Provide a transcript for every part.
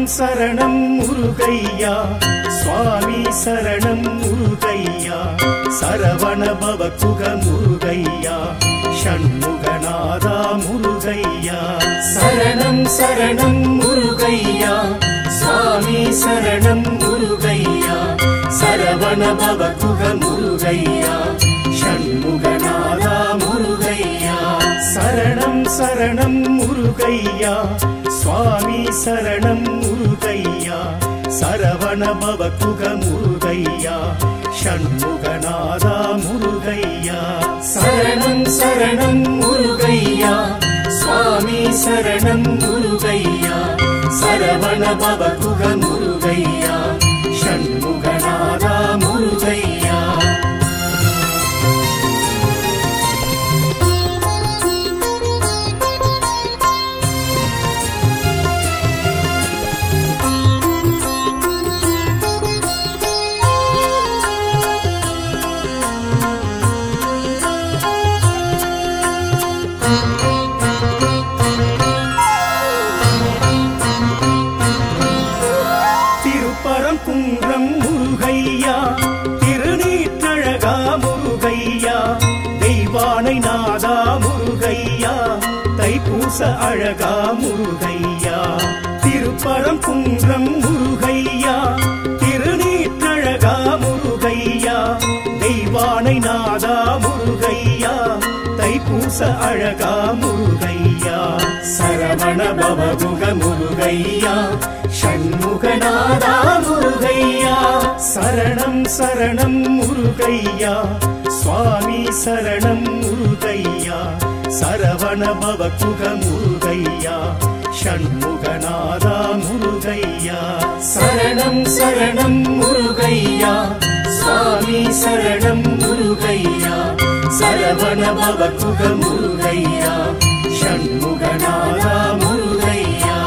சரணம் முருகையா சுவாமி சரணம் முருகையா சரவண பவகுக முருகையா ஷண்முகநாதா முருகையா சரணம் சரணம் முருகையா சுவாமி சரணம் முருகையா சரவண பவகுக முருகையா ஷண்முகநாதா முருகையா சரணம் சரணம் முருகையா சுவாமி சரணம் முருகையா சரவண பவகுக முருகையா ஷண்முகநாதா முருகையா சரணம் சரணம் முருகையா சுவாமி சரணம் முருகையா சரவண பவகுக முருகையா ஷண்முகநாதா முருகையா திருப்பரம் குன்றம் முருகையா திருநீற்றழகா முருகையா தெய்வானை நாதா முருகையா தைப்பூச அழகா முருகையா திருப்பரம் குன்றம் முருகையா திருநீற்றழகா முருகையா தெய்வானை நாதா முருகையா தைப்பூச அழகா முருகையா சரவண பவகுக முருகையா ஷண்முகநாதா முருகையா சரணம் சரணம் முருகையா சுவாமி சரணம் முருகையா சரவண பவகுக முருகையா ஷண்முகநாதா முருகையா சரணம் சரணம் முருகையா சுவாமி சரணம் முருகையா சரவண பவகுக முருகையா ஷண்முகநாதா முருகையா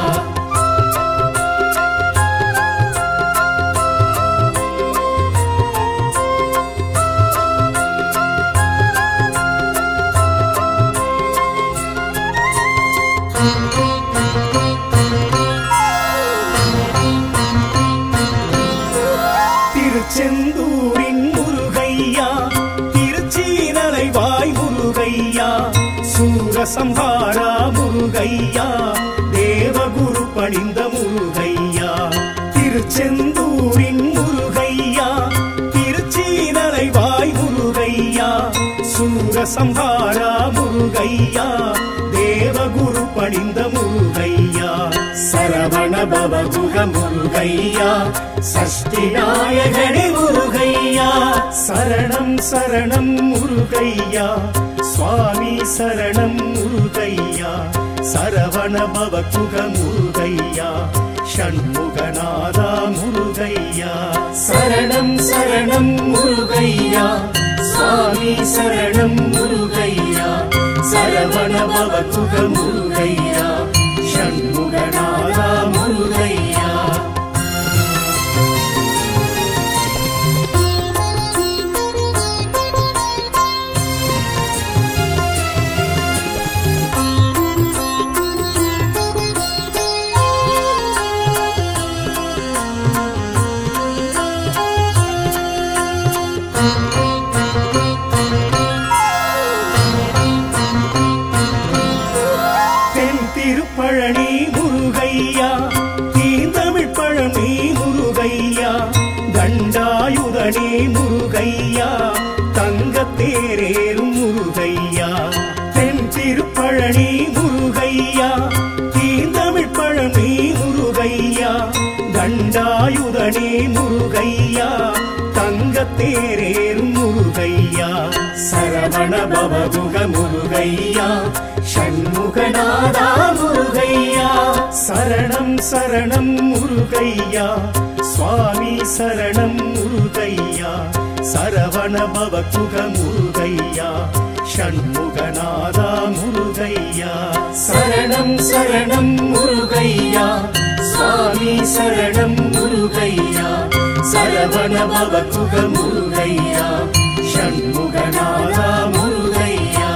திருச்செந்தூரின் முருகையா திருச்சீனலைவாய் முருகையா சூரசம்ஹாரா முருகையா தேவகுரு பணிந்த முருகையா திருச்செந்தூரின் முருகையா திருச்சீனலைவாய் முருகையா சூரசம்ஹாரா முருகையா தேவகுரு பணிந்த முருகையா சரவண பவகுக முருகையா சஷ்டி நாயகனே முருகையா சரணம் சரணம் முருகையா சுவாமி சரணம் முருகையா சரவண பவகுக முருகையா ஷண்முகநாதா முருகையா சரணம் சரணம் முருகையா சுவாமி சரணம் முருகையா சரவண பவகுக முருகையா ஷண்முகநாதா முருகையா தென் திருப்பழனி முருகையா தீந்தமிழ் பழனி முருகையா தண்டாயுதனே முருகையா தங்கத்தேரேறும் முருகையா தென் திருப்பழனி முருகையா தீந்தமிழ் பழனி முருகையா தண்டாயுதனே முருகையா தங்கத்தேரேறும் முருகையா சரவண பவகுக முருகையா ஷண்முகநாதா முருகையா சரணம் சரணம் முருகையா சுவாமி சரணம் முருகையா சரவண பவகுக முருகையா ஷண்முகநாதா முருகையா சரணம் சரணம் முருகையா சுவாமி சரணம் முருகையா சரவண பவகுக முருகையா ஷண்முகநாதா முருகையா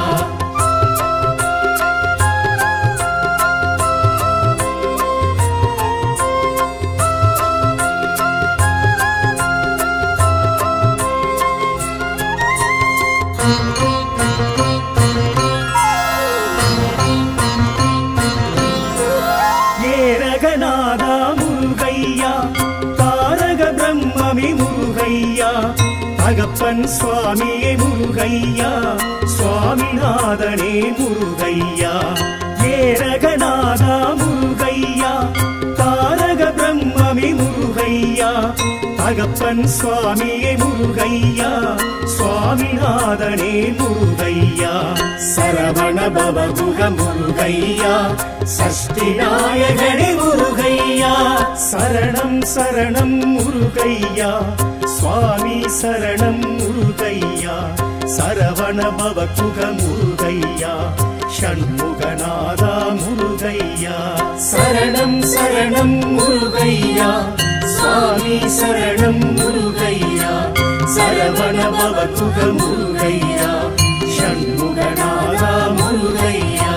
தகப்பன் சுவாமியே முருகையா சுவாமிநாதனே முருகையா ஏரகநாதா முருகையா தாரக பிரம்மமே முருகையா தகப்பன் சுவாமியே முருகையா சுவாமிநாதனே முருகையா சரவண பவகுக முருகையா சஷ்டி நாயகனே முருகையா சரணம் சரணம் முருகையா சுவாமி சரணம் முருகையா சரவண பவகுக முருகையா ஷண்முகநாதா முருகையா சரணம் சரணம் முருகையா சுவாமி சரணம் முருகையா சரவண பவகுக முருகையா ஷண்முகநாதா முருகையா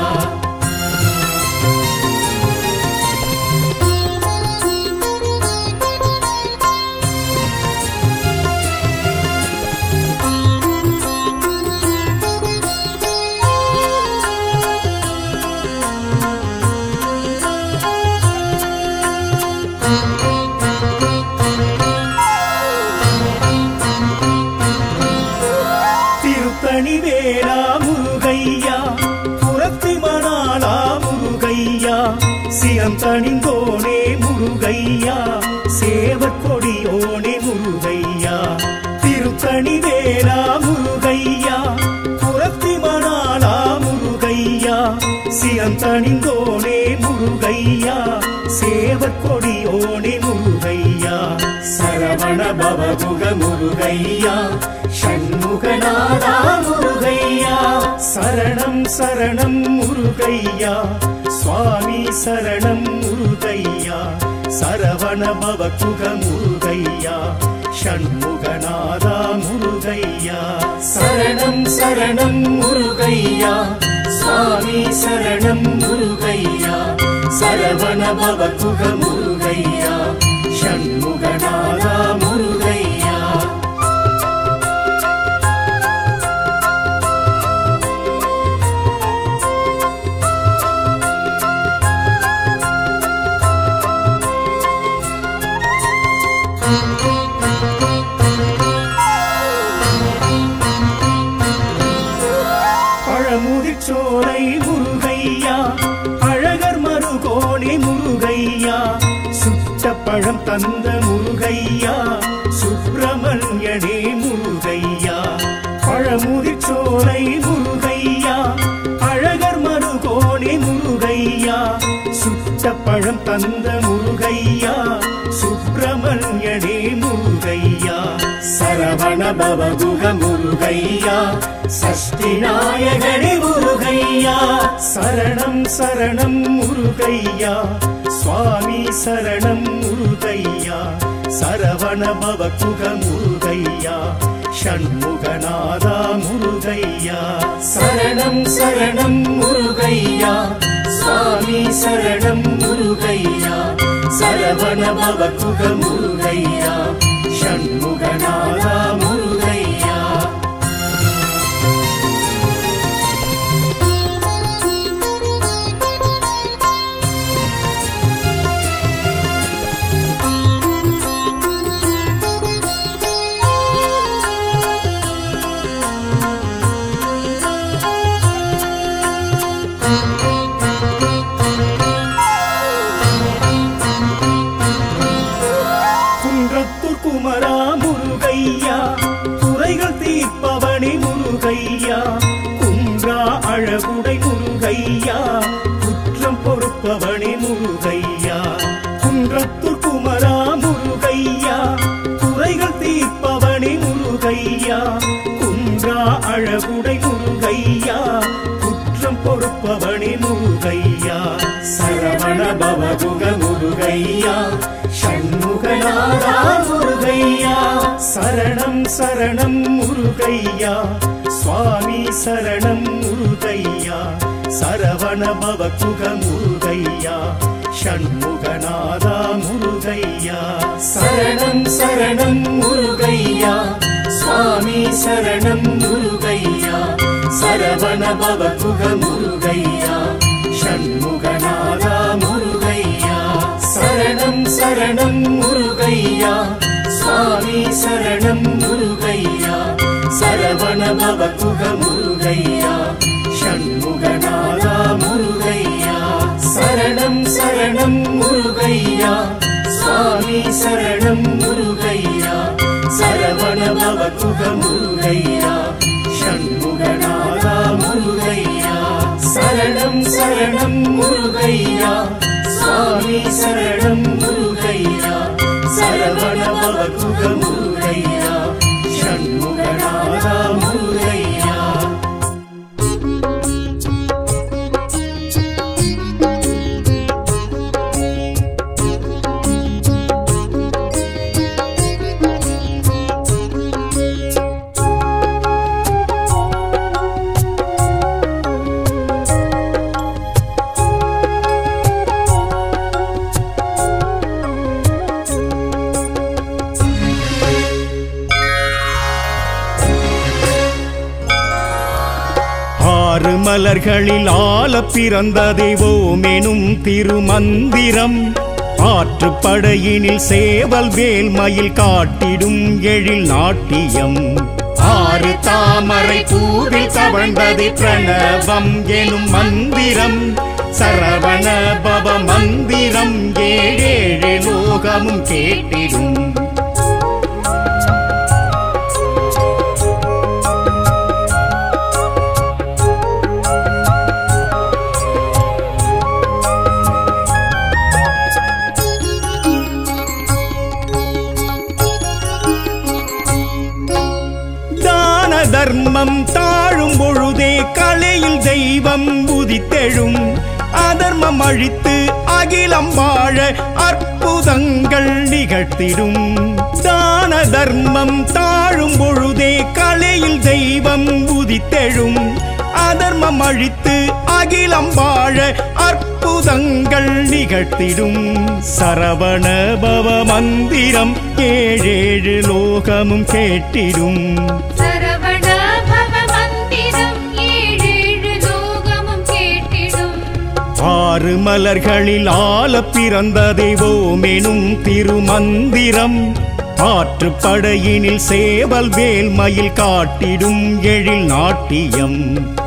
திருத்தணி வேளா முருகையா புறத்தி மணாளா முருகையா சிறந்தணிந்தோனே முருகையா சேவற்கொடியோனே முருகையா திருத்தணி வேளா முருகையா புறத்தி மணாளா முருகையா சிறந்தணிந்தோனே முருகையா சேவற்கொடியோனே முருகையா சரவண பவகுக முருகையா ஷண்முகநாதா முருகையா சரணம் சரணம் முருகையா சுவாமி சரணம் முருகையா சரவண பவகுக முருகையா ஷண்முகநாதா முருகையா சரணம் சரணம் முருகையா சுவாமி சரணம் முருகையா சரவண பவகுக முருகையா ஷண்முகநாதா முருகையா பழமுதிர்ச்சோலை முருகையா அழகர் மருகோணி முருகையா சுட்ட பழம் தந்த முருகையா சுப்பிரமணியனே முருகையா பழமுதிர்ச்சோலை முருகையா அழகர் மருகோணி முருகையா சுட்ட பழம் தந்த முருகையா சுப்பிரமணியனே முருகையா சரவண பவகுக முருகையா சஷ்டி நாயகனே முருகையா சரணம் சரணம் முருகையா சுவாமி சரணம் முருகையா சரவண பவகுக முருகையா ஷண்முகநாதா முருகையா சரணம் சரணம் முருகையா சுவாமி சரணம் முருகையா சரவண பவகுக முருகையா ஷண்முகநாதா முருகையா குன்றத்தூர் குமரா முருகையா குறைகள் தீர்ப்பவனி முருகையா குன்றா அழகுடை முருகையா குற்றம் பொறுப்பவனி முருகையா குன்றத்தூர் குமரா முருகையா குறைகள் தீர்ப்பவனி முருகையா குன்றா அழகுடை முருகையா குற்றம் பொறுப்பவனி முருகையா சரவண பவகுக முருகையா ஷண்முகநாதா முருகையா சரணம் சரணம் முருகையா சுவாமி சரணம் முருகையா சரவண பவகுக முருகையா ஷண்முகநாதா முருகையா சரணம் சரணம் முருகையா சுவாமி சரணம் முருகையா சரவண பவகுக முருகையா ஷண்முகநாதா முருகையா சரணம் சரணம் முருகையா சுவாமி சரணம் முருகையா சரவண பவ குக முருகையா ஷண்முகநாதா முருகையா சரணம் சரணம் முருகையா சுவாமி சரணம் முருகையா சரவண பவ குக முருகையா ஷண்முகநாதா முருகையா சரணம் சரணம் முருகையா சுவாமி சரணம் முருகையா சரவண பவ குக முருகையா ஷண்முகநாதா முருகையா ஆறு மலர்களில் ஆல பிறந்த தெய்வோமெனும் திருமந்திரம் ஆற்றுப்படையினில் சேவல் வேல் மயில் காட்டிடும் எழில் நாட்டியம் ஆறு தாமரை பூவில் தவழ்ந்தது பிரணவம் எனும் மந்திரம் சரவண பவ மந்திரம் ஏழேழு லோகமும் கேட்டிடும் தான தர்மம் தாழும் பொழுதே கலையில் தெய்வம் உதித்தெழும் அதர்மம் அழித்து அகிலம் வாழ அற்புதங்கள் நிகழ்த்திடும் தான தர்மம் தாழும் பொழுதே கலையில் தெய்வம் உதித்தெழும் அதர்மம் அழித்து அகிலம் வாழ அற்புதங்கள் நிகழ்த்திடும் சரவண பவ மந்திரம் ஏழேழு லோகமும் கேட்டிடும் சரவண பவ மந்திரம் ஏழேழு லோகமும் கேட்டிடும் ஆறு மலர்களில் ஆல பிறந்த தெய்வோமெனும் திருமந்திரம் ஆற்றுப்படையினில் சேவல் வேல் மயில் காட்டிடும் எழில் நாட்டியம்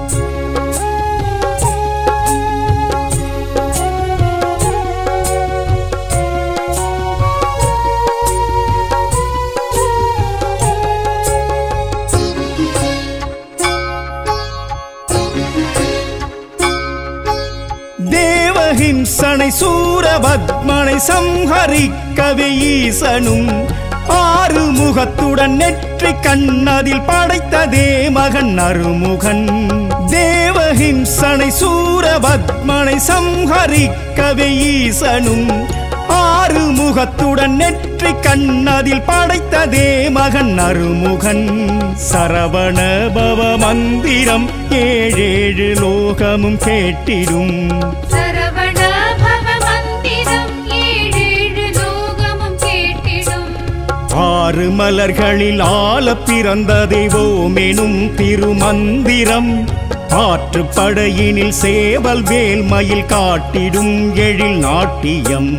தேவஹிம்சனை சூரபத்மனை சம்ஹரிக்கவே ஈசனும் ஆறு முகத்துடன் நெற்றி கண்ணதில் படைத்ததே மகன் அருமுகன் தேவஹிம்சனை சூரபத்மனை சம்ஹரிக்கவே ஈசனும் ஆறு முகத்துடன் நெற்றி கண்ணதில் படைத்ததே மகன் அருமுகன் சரவண பவ மந்திரம் ஏழேழு லோகமும் கேட்டிடும் சரவண பவ மந்திரம் ஏழேழு லோகமும் கேட்டிடும் ஆறு மலர்களில் ஆல பிறந்த தெய்வோமெனும் திருமந்திரம் ஆற்றுப்படையினில் சேவல் வேல் மயில் காட்டிடும் எழில் நாட்டியம்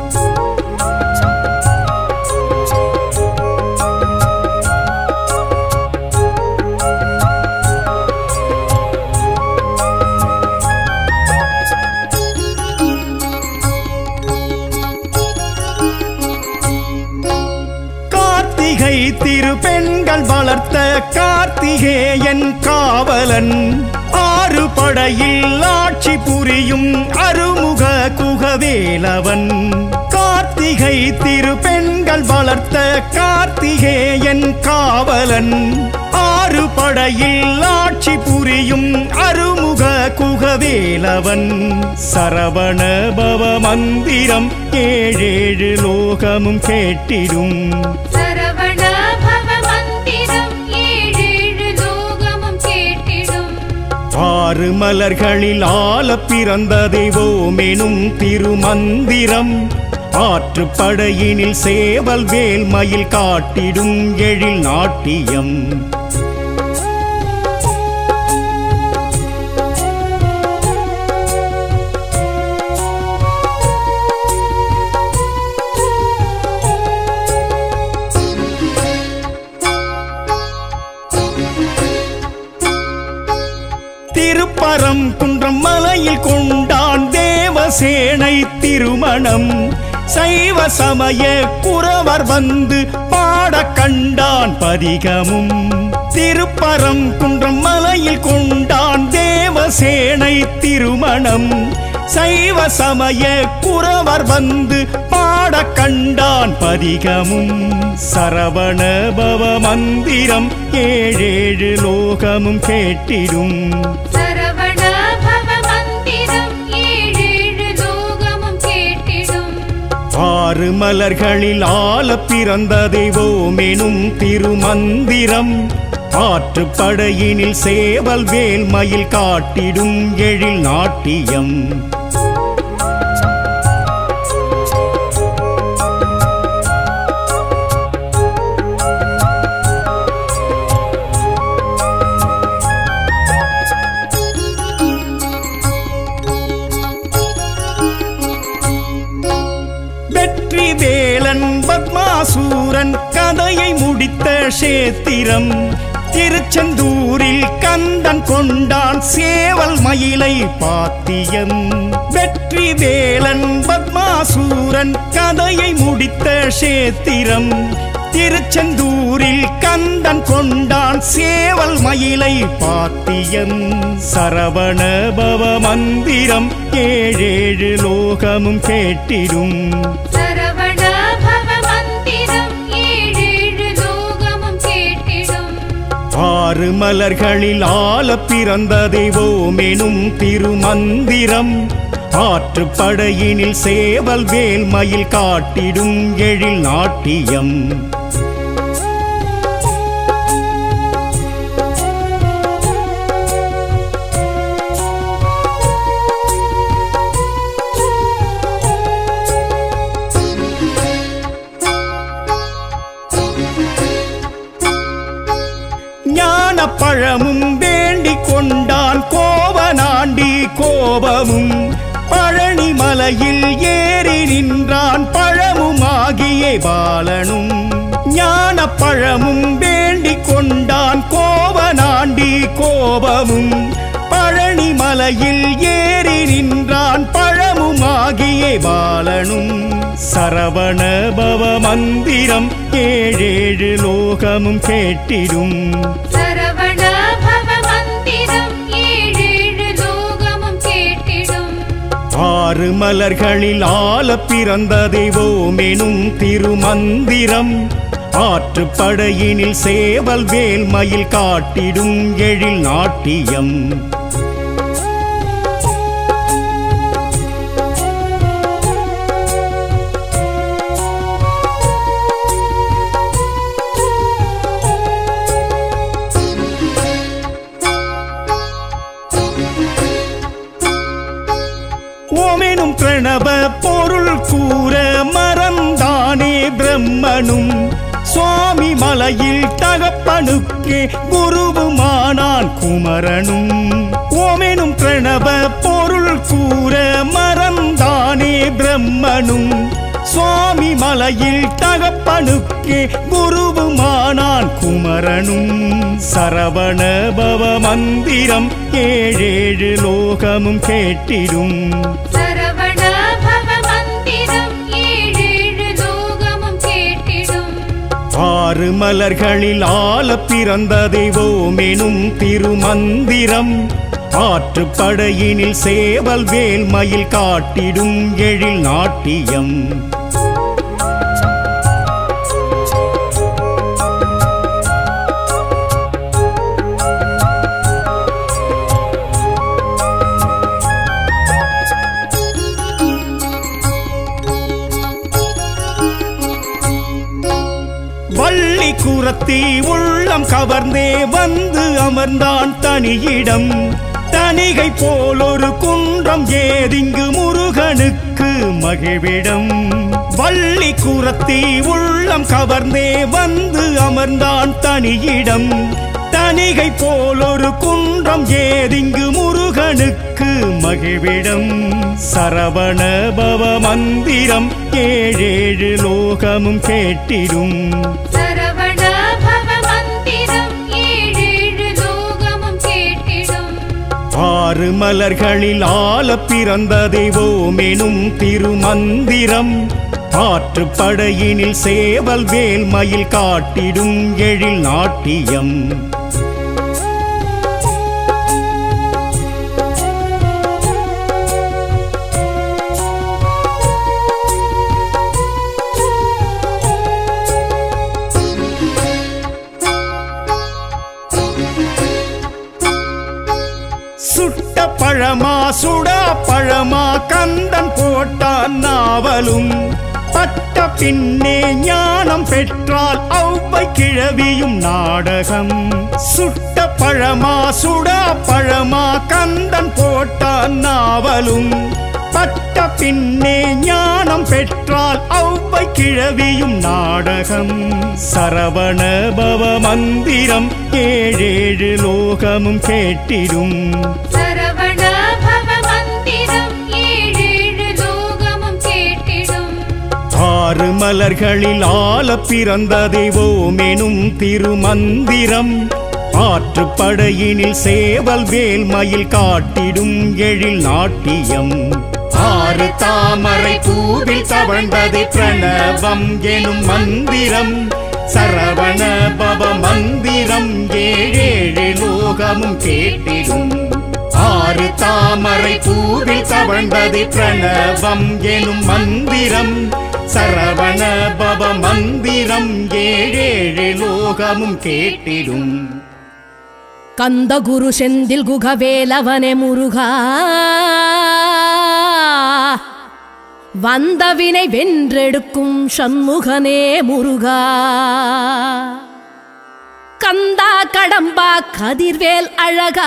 கார்த்திகை திரு பெண்கள் வளர்த்த கார்த்திகேயன் காவலன் ஆறு படையில் ஆட்சி புரியும் அருமுக குகவேலவன் கார்த்திகை திரு பெண்கள் வளர்த்த கார்த்திகேயன் காவலன் ஆறு படையில் ஆட்சி புரியும் அருமுக குகவேலவன் சரவண பவ மந்திரம் ஏழேழு லோகமும் கேட்டிடும் சரவண பவ மந்திரம் ஏழேழு லோகமும் கேட்டிடும் ஆறு மலர்களில் ஆல பிறந்த தெய்வோமெனும் திருமந்திரம் ஆற்றுப்படையினில் சேவல் வேல் மயில் காட்டிடும் எழில் நாட்டியம் திருப்பரம் குன்றம் மலையில் கொண்டான் தேவசேனை திருமணம் சைவ சமய குறவர் வந்து பாட கண்டான் பதிகமும் திருப்பரம் குன்றம் மலையில் கொண்டான் தேவசேனை திருமணம் சைவ சமய குறவர் வந்து பாட கண்டான் பதிகமும் சரவண பவ மந்திரம் ஏழேழு லோகமும் கேட்டிடும் சரவண பவ மந்திரம் ஏழேழு லோகமும் கேட்டிடும் ஆறு மலர்களில் ஆல பிறந்த தெய்வோமெனும் திருமந்திரம் ஆற்றுப்படையினில் சேவல் வேல் மயில் காட்டிடும் எழில் நாட்டியம் வெற்றி வேலன் பத்மாசூரன் கதையை முடித்த சேத்திரம் திருச்செந்தூரில் கந்தன் கொண்டான் சேவல் மயிலை பாத்தியம் வெற்றி வேலன் பத்மாசூரன் கதையை முடித்த சேத்திரம் திருச்செந்தூரில் கந்தன் கொண்டான் சேவல் மயிலை பாத்தியம் சரவண பவ மந்திரம் ஏழேழு லோகமும் கேட்டிடும் சரவண பவ மந்திரம் ஏழேழு லோகமும் கேட்டிடும் ஆறு மலர்களில் ஆல பிறந்த தெய்வோமெனும் திருமந்திரம் ஆற்றுப்படையினில் சேவல் வேல் மயில் காட்டிடும் எழில் நாட்டியம் ஞான பழமும் வேண்டிக் கொண்டான் கோவனாண்டி கோபமும் பழனி மலையில் ஏறி நின்றான் பழமுமாகிய பாலனும் ஞான பழமும் வேண்டிக் கொண்டான் கோவனாண்டி கோபமும் பழனி மலையில் ஏறி நின்றான் பழமுமாகிய பாலனும் சரவண பவ மந்திரம் ஏழேழு லோகமும் கேட்டிடும் சரவண பவ மந்திரம் ஏழேழு லோகமும் கேட்டிடும் ஆறு மலர்களில் ஆல பிறந்த தெய்வோமெனும் திருமந்திரம் ஆற்றுப்படையினில் சேவல் வேல் மயில் காட்டிடும் எழில் நாட்டியம் ஓமெனும் பிரணவ பொருள் கூற மறந்தானே பிரம்மனும் சுவாமி மலையில் தகப்பனுக்கே குருவுமானான் குமரனும் ஓமெனும் பிரணவ பொருள் கூற மறந்தானே பிரம்மனும் சுவாமி மலையில் தகப்பனுக்கே குருவுமானான் குமரனும் சரவண பவ மந்திரம் ஏழேழு லோகமும் கேட்டிடும் சரவண பவ மந்திரம் ஏழேழு லோகமும் கேட்டிடும் ஆறு மலர்களில் ஆல பிறந்த தெய்வோமெனும் திருமந்திரம் ஆற்றுப்படையினில் சேவல் வேல் மயில் காட்டிடும் எழில் நாட்டியம் வள்ளி குரத்தி உள்ளம் கவர்ந்தே வந்து அமர்ந்தான் தனியிடம் தனிகை போல் ஒரு குன்றம் ஏதிங்கு முருகனுக்கு மகிழ்விடம் வள்ளி குரத்தி உள்ளம் கவர்ந்தே வந்து அமர்ந்தான் தனியிடம் தனிகை போல் ஒரு குன்றம் ஏதிங்கு முருகனுக்கு மகிழ்விடம் சரவண பவ மந்திரம் ஏழேழு லோகமும் கேட்டிடும் சரவண பவ மந்திரம் ஏழேழு லோகமும் கேட்டிடும் ஆறு மலர்களில் ஆல பிறந்த தெய்வோமெனும் திருமந்திரம் ஆற்று படையினில் சேவல் வேல் மயில் காட்டிடும் எழில் நாட்டியம் சுட்ட பழமா சுடா பழமா கந்தன் போட்டான் நாவலும் பட்ட பின்னே ஞானம் பெற்றால் ஔவை கிழவியும் நாடகம் சுட்ட பழமா சுடா பழமா கந்தன் போட்டான் நாவலும் பட்ட பின்னே ஞானம் பெற்றால் ஔவை கிழவியும் நாடகம் சரவண பவ மந்திரம் ஏழேழு லோகமும் கேட்டிடும் சரவண பவ மந்திரம் ஏழேழு லோகமும் கேட்டிடும் ஆறு மலர்களில் ஆல பிறந்த தெய்வோமெனும் திருமந்திரம் ஆற்று படையினில் சேவல் வேல் மயில் காட்டிடும் எழில் நாட்டியம் ஆறு தாமரை பூவில் தவழ்ந்தது பிரணவம் எனும் மந்திரம் சரவண பவ மந்திரம் ஏழேழு லோகமும் கேட்டிடும் ஆறு தாமரை பூவில் தவழ்ந்தது பிரணவம் எனும் மந்திரம் சரவண பவ மந்திரம் ஏழேழு லோகமும் கேட்டிடும் கந்த குரு செந்தில் குகவேலவனே முருகா வந்தவினை வென்றெடுக்கும் சண்முகனே முருகா கந்தா கடம்பா கதிர்வேல் அழகா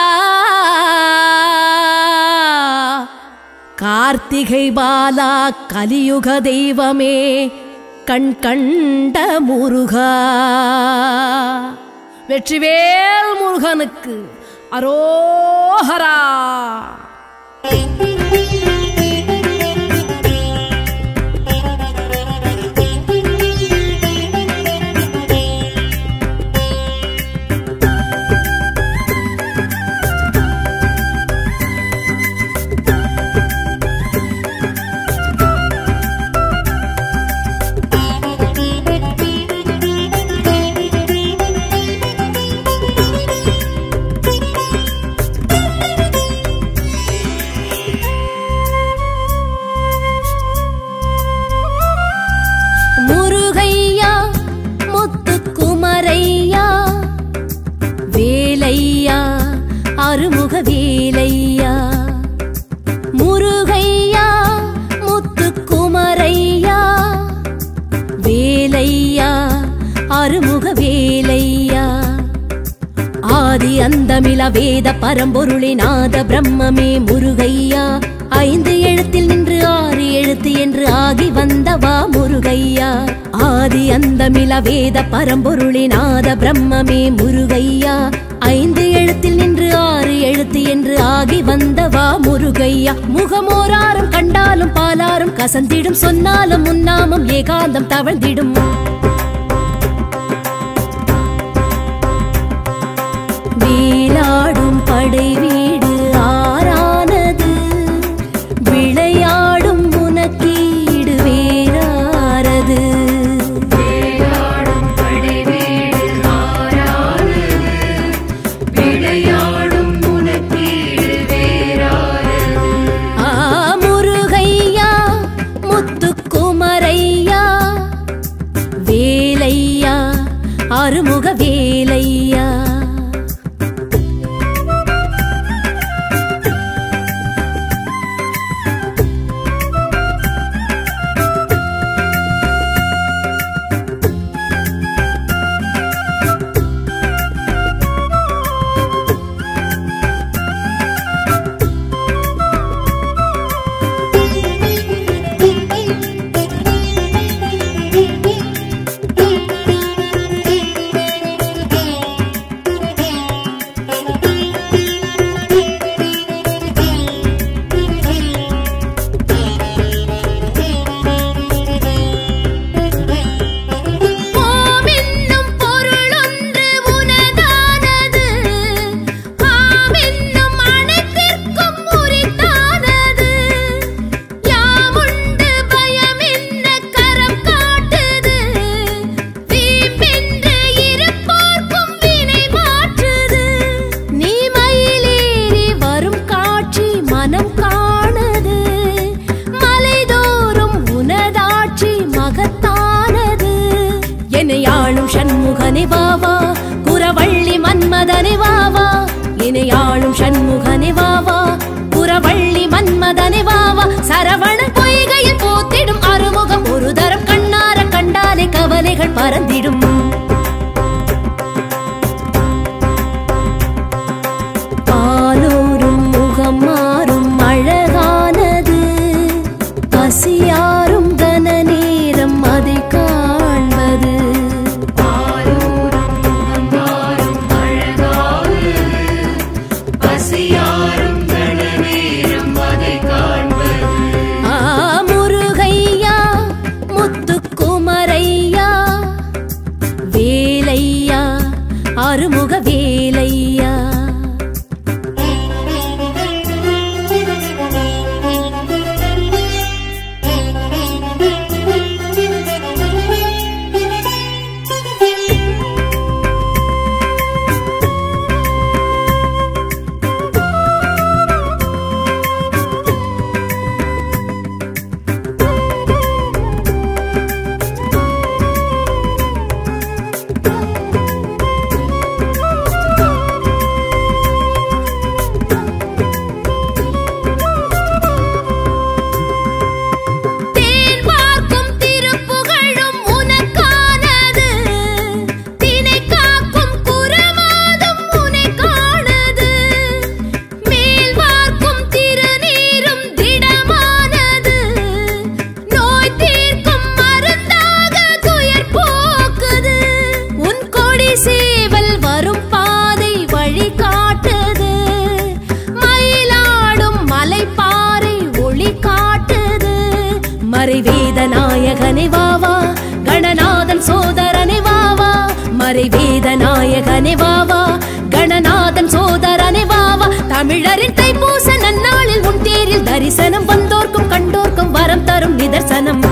கார்த்திகை பாலா கலியுக தெய்வமே கண் கண்ட முருகா வெற்றிவேல் முருகனுக்கு அரோஹரா முருகையா முத்துக்குமரையா வேலையா அருமுக வேலையா முருகையா முத்துக்குமரையா வேலையா அருமுக வேலையா ஆதி அந்தமில வேத பரம்பொருளினாத பிரம்மமே முருகையா ஐந்து எழுத்தில் நின்று ஆறு எழுத்து என்று ஆகி வந்தவா முருகையா ஆதி அந்தமில வேத பரம்பொருளினாத பிரம்மமே முருகையா ஐந்து எழுத்தில் நின்று ஆறு எழுத்து என்று ஆகி வந்தவா முருகையா முகமோராரும் கண்டாலும் பாலாரும் கசந்திடும் சொன்னாலும் முன்னாமும் ஏகாந்தம் தவழ்ந்திடும் வீலாடும் படை வீடு ஆறானது விளையாடும் உனக்கீடு வேறாரது ஆ முருகையா முத்துக்குமரையா வேலையா அருமுக வேலையா மன்மதனை வாவா குரவள்ளி மன்மதனை வாவா இணையாளும் சண்முகனை வாவா குரவள்ளி மன்மதனை வாவா சரவண பொய்கையில் போத்திடும் அறுமுகம் ஒரு தரம் கண்ணார கண்டாலே கவலைகள் பறந்திடும் பாலூரும் முகம் மாறும் அழகானது பசியாரும் கன நேரம் அதை காண்பது ஆ முருகையா முத்துக்குமரையா வேலையா அருமுக வேலையா தேன் பார்க்கும் திருப்புகழும் உனக்கானது தினை காக்கும் குரமாதும் உனக்கானது மேல் வார்க்கும் திருநீரும் திடமானது நோய் தீர்க்கும் மருந்தாக துயர் போக்குது உன் கொடி சேவல் வரும் பாதை வழி காட்டுது மயிலாடும் மலைப்பாறை ஒளி காட்டுது மறைவேத நாயகனை வாவா கணநாதன் சோதரனை வாவா மறைவேத நாயகனை வாவா கணநாதன் சோதரனை வாவா தமிழரின் தைப்பூச நன்னாளில் உன் தேரில் தரிசனம் வந்தோர்க்கும் கண்டோர்க்கும் வரம் தரும் நிதர்சனம்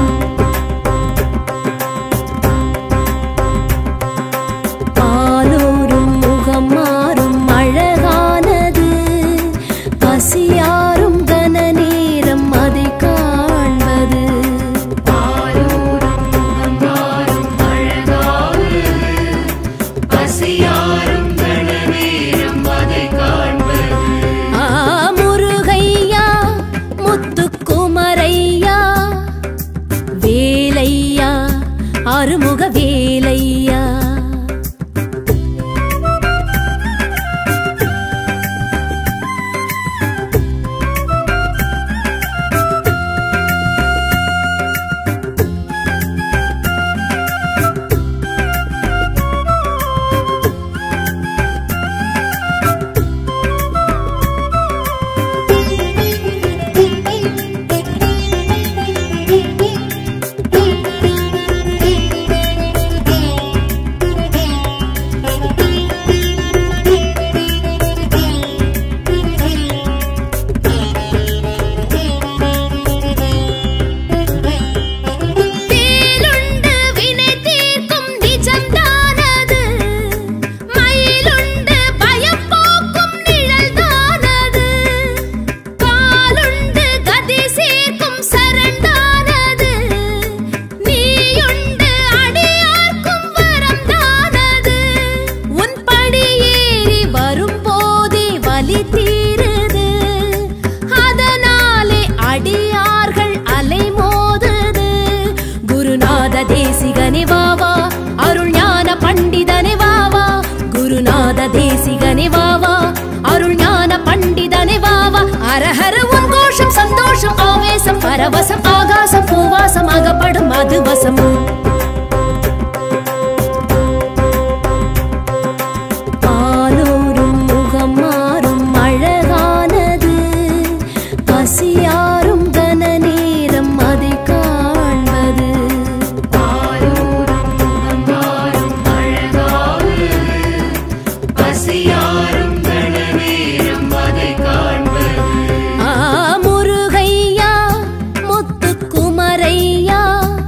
பாலூரும் முகம் மாறும் அழகானது பசியாரும் கன நேரம் அதை காண்பது ஆ முருகையா முத்துக்குமரையா வேலையா அருமுக வேலையா வேலுண்டு வினை தீர்க்கும் நிஜம்தானது மயிலுண்டு பயம் போக்கும் நிழல்தானது காலுண்டு கதி சேர்க்கும் சரண்டானது நீயுண்டு அடியார்க்கும் வரம்தானது உன் படி ஏறி வரும்போதே வலி தீருது அதனாலே அடியார்கள் அலைமோதுது குருநாத தேசிகனே வாவா அருள் ஞான பண்டிதனே வாவா குருநாத தேசிகனே வாவா அருள் ஞான பண்டிதனே வாவா அரஹர உன் கோஷம் சந்தோஷம் ஆவேசம் பரவசம் ஆகாசம் பூவாசம் அகப்படும் மதுவசம் பாலூரும் முகம் மாறும் அழகானது பசியாரும் கன நேரம் அதை காண்பது ஆ முருகையா முத்துக்குமரையா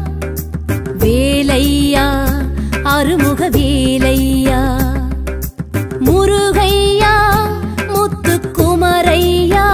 வேலையா அருமுக வேலையா முருகையா முத்துக்குமரையா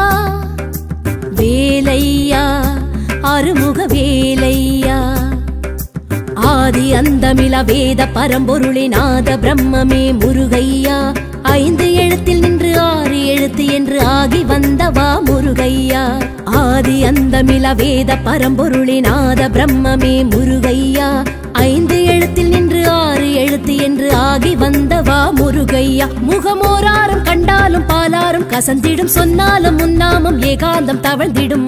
வேலையா அருமுக வேலையா ஆதி ஆதி அந்தமில வேத பரம்பொருளே நாத பிரம்மமே முருகையா ஐந்து எழுத்தில் நின்று ஆறு எழுத்து என்று ஆகி வந்தவா முருகையா ஆதி அந்தமில வேத பரம்பொருளே நாத பிரம்மமே முருகையா ஐந்து எழுத்தில் நின்று ஆறு எழுத்து என்று ஆகி வந்தவா முருகையா முகமோராரும் கண்டாலும் பாலாரும் கசந்திடும் சொன்னாலும் முன்னாமும் ஏகாந்தம் தவழ்ந்திடும்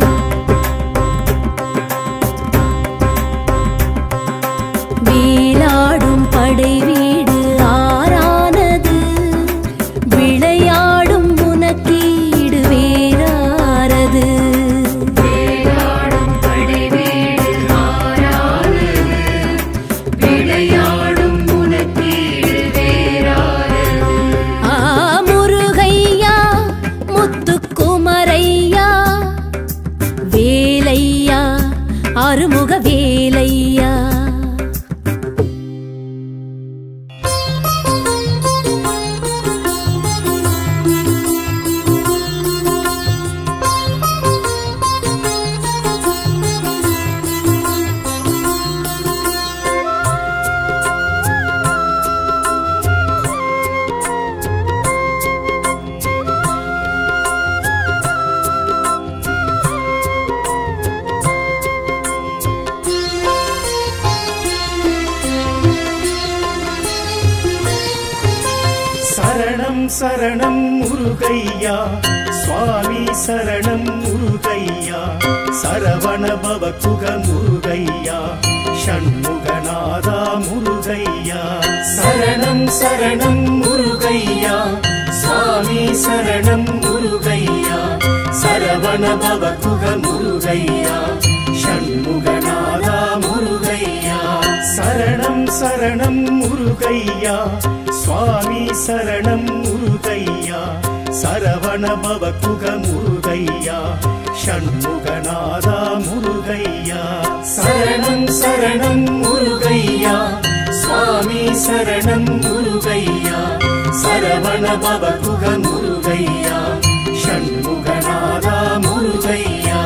வேலாடும் படை வீடு ஆறானது விளையாடும் உனக்கீடு வேறாரது வேலாடும் படைவீடு ஆறானது விளையாடும் உனக்கீடு வேறானது ஆ முருகையா முத்துக்குமரையா வேலையா அருமுக வேலையா சரணம் சரணம் முருகையா சுவாமி சரணம் முருகையா சரவண பவகுக முருகையா ஷண்முகநாதா முருகையா சரணம் சரணம் முருகையா சுவாமி சரணம் முருகையா சரவண பவகுக முருகையா ஷண்முகநாதா முருகையா சரணம் சரணம் முருகையா சுவாமி சரணம் முருகையா சரவண பவகுக முருகையா ஷண்முகநாதா முருகையா சரணம் சரணம் முருகையா சுவாமி சரணம் முருகையா சரவண பவகுக முருகையா ஷண்முகநாதா முருகையா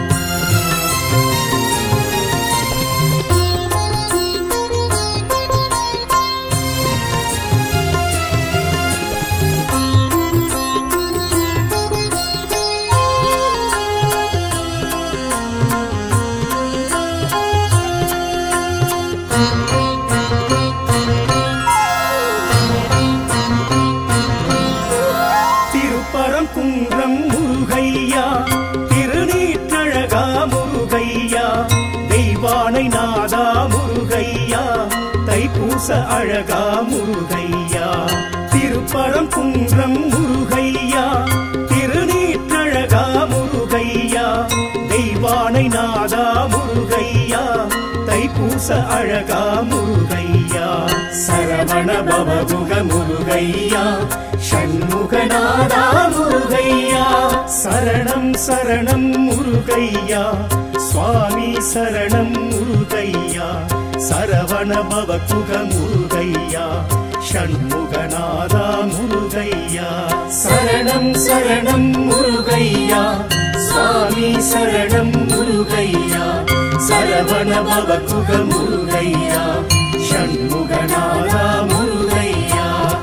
திருப்பரம் குன்றம் முருகையா திருநீற்றழகா முருகையா தெய்வானை நாதா முருகையா தைப்பூச அழகா முருகையா திருப்பரம் குன்றம் முருகையா திருநீற்றழகா முருகையா தெய்வானை நாதா முருகையா தைப்பூச அழகா முருகையா சரவண பவகுக முருகையா ஷண்முகநாதா முருகையா சரணம் சரணம் முருகையா சுவாமி சரணம் முருகையா சரவண பவகுக முருகையா ஷண்முகநாதா முருகையா சரணம் சரணம் முருகையா சுவாமி சரணம் முருகையா சரவண பவகுக முருகையா ஷண்முகநாதா முருகையா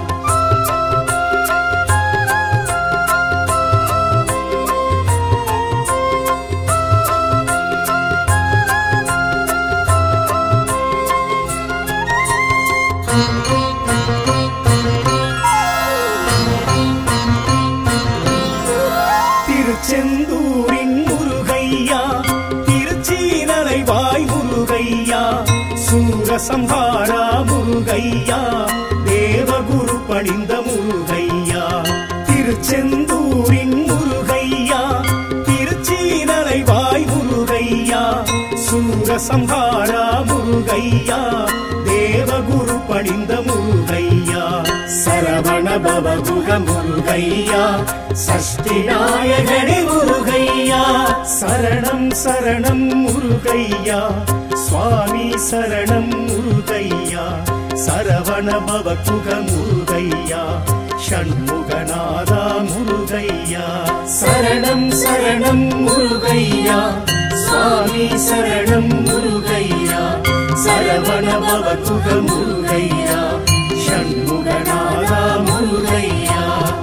திருச்செந்தூரின் முருகையா திருச்சீனலை வாய் முருகையா சூரசம்ஹாரா முருகையா தேவகுரு பணிந்த முருகையா திருச்செந்தூரின் முருகையா திருச்சீனலை வாய் முருகையா சூரசம்ஹாரா முருகையா தேவகுரு பணிந்த முருகையா சரவண பவகுக முருகையா சஷ்டி நாயகனே முருகையா சரணம் சரணம் முருகையா சுவாமி சரணம் முருகையா சரவண பவகுக முருகையா ஷண்முகநாதா முருகையா சரணம் சரணம் முருகையா சுவாமி சரணம் முருகையா சர சரவண பவகுக முருகையா ஷண்முகநாதா முருகையா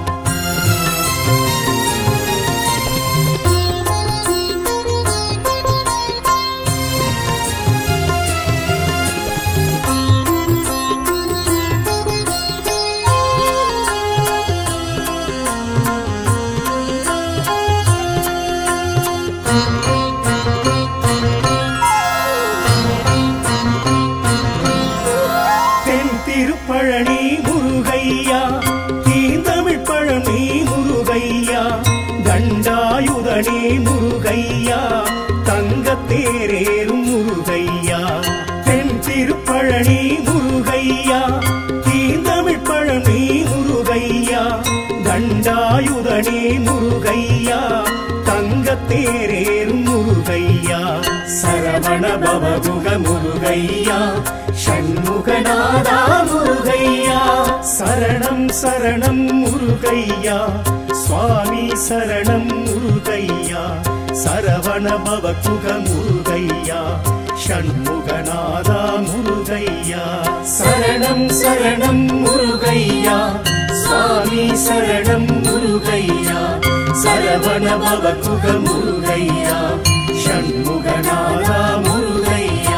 தென் திருப்பழனி முருகையா தீந்தமிழ் பழனி முருகையா தண்டாயுதனே முருகையா தங்கத்தேரேறும் முருகையா தென் திருப்பழனி முருகையா தீந்தமிழ் பழனி முருகையா தண்டாயுதனே முருகையா தங்கத்தேரேறும் முருகையா சரவண பவகுக முருகையா ஷண்முகநாதா முருகையா சரணம் சரணம் முருகையா சுவாமி சரணம் முருகையா சரவண பவகுக முருகையா ஷண்முகநாதா முருகையா சரணம் சரணம் முருகையா சுவாமி சரணம் முருகையா சரவண பவகுக முருகையா ஷண்முகநாதா முருகையா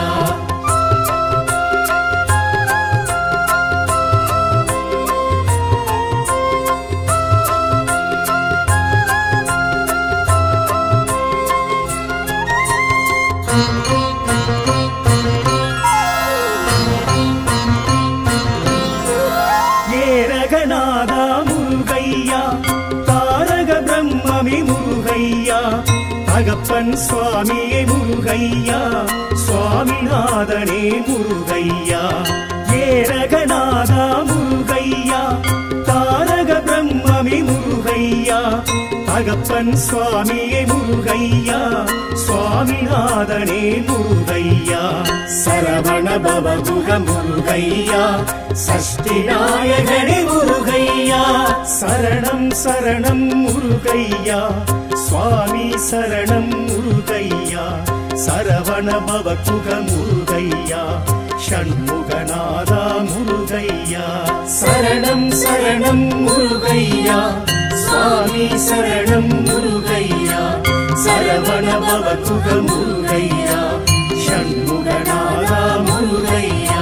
ஏரகநாதா முருகையா தாரக பிரம்மமி முருகையா தகப்பன் சுவாமியே முருகையா சுவாமிநாதனே முருகையா ஏரகநாதா முருகையா தாரக பிரம்மமி முருகையா தகப்பன் சுவாமியே முருகையா சுவாமிநாதனே முருகையா சரவண பவகுக முருகையா சஷ்டி நாயகனே முருகையா சரணம் சரணம் முருகையா சுவாமி சரணம் முருகையா சரவண பவகுக முருகையா ஷண்முகநாதா முருகையா சரணம் சரணம் முருகையா சுவாமி சரணம் முருகையா சரவண பவகுக முருகையா ஷண்முகநாதா முருகையா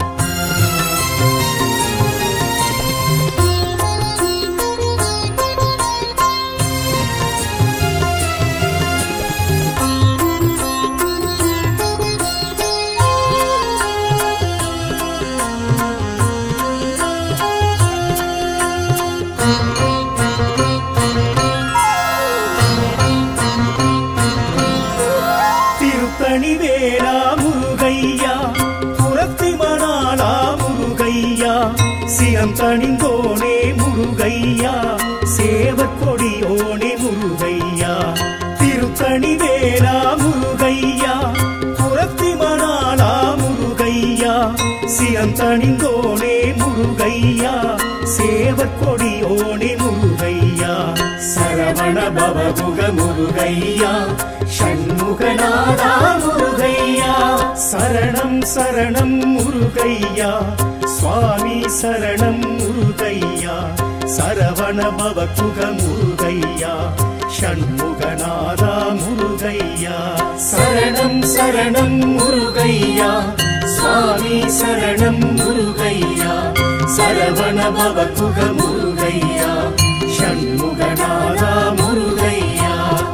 திருத்தணி வேளா முருகையா புறத்தி மணாலா முருகையா சியந்தணிந்தோனே முருகையா சேவற்கொடியோனே முருகையா திருத்தணி வேளா முருகையா புறத்தி மணாலா முருகையா சியந்தணிந்தோனே முருகையா சேவற்கொடியோனே முருகையா சரவண பவகுக முருகையா ஷண்முகநாதா முருகையா சரணம் சரணம் முருகையா சுவாமி சரணம் முருகையா சரவண பவகுக முருகையா ஷண்முகநாதா முருகையா சரணம் சரணம் முருகையா சுவாமி சரணம் முருகையா சரவண பவகுக முருகையா ஷண்முகநாதா முருகையா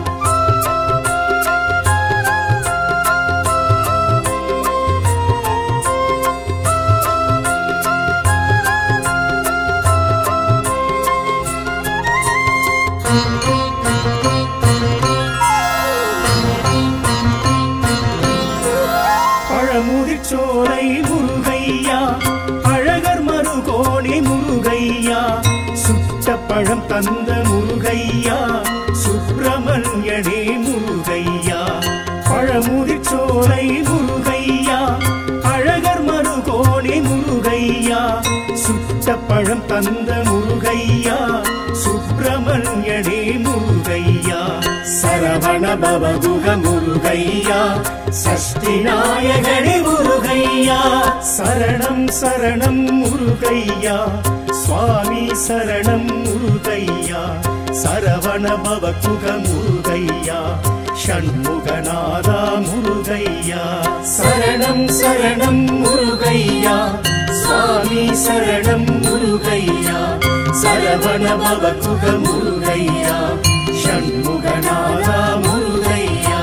பழமுதிர்ச்சோலை முருகையா அழகர் மருகோணி முருகையா சுட்ட பழம் தந்த முருகையா சுப்பிரமணியனே முருகையா பழமுதிர்ச்சோலை முருகையா அழகர் மருகோணி முருகையா சுட்ட பழம் தந்த முருகையா சுப்பிரமணியனே முருகையா சரவண பவகுக முருகையா சஷ்டி நாயகனே முருகையா சரணம் சரணம் முருகையா சுவாமி சரணம் முருகையா சரவண பவகுக முருகையா ஷண்முகநாதா முருகையா சரணம் சரணம் முருகையா சுவாமி சரணம் முருகையா சரவண பவகுக முருகையா ஷண்முகநாதா முருகையா